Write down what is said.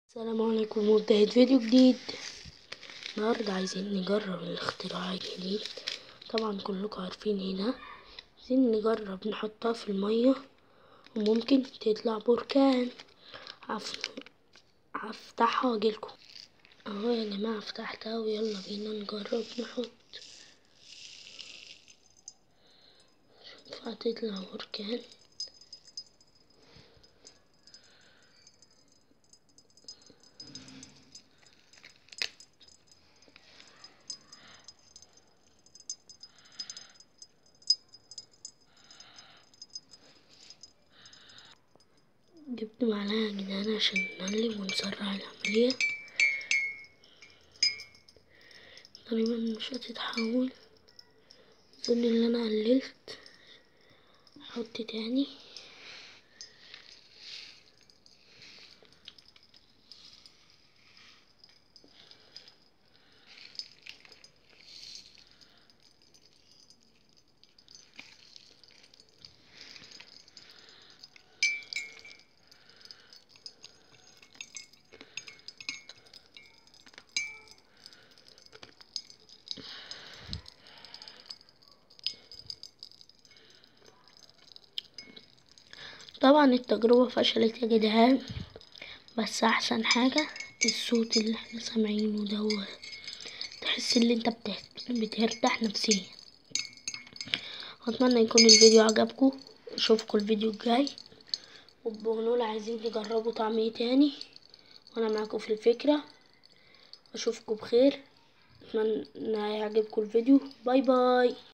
السلام عليكم وبداية فيديو جديد النهاردة عايزين نجرب الاختراع الجديد طبعا كلكم عارفين هنا عايزين نجرب نحطها في المية وممكن تطلع بركان هف- هفتحها واجيلكم اهو يا جماعة فتحتها ويلا بينا نجرب نحط شوف هتطلع بركان جبت معلقة جدعان عشان نقلب ونسرع العملية تقريبا مش هتتحول اظن ان انا قللت احط تاني طبعا التجربة فشلت يا جدعان بس احسن حاجة الصوت اللي احنا سامعينه ده تحس ان انت بتهت- بترتاح نفسيا اتمنى يكون الفيديو عجبكم اشوفكم الفيديو الجاي وبنقول عايزين تجربوا طعم ايه تاني وانا معاكم في الفكرة اشوفكم بخير اتمنى يعجبكم الفيديو باي باي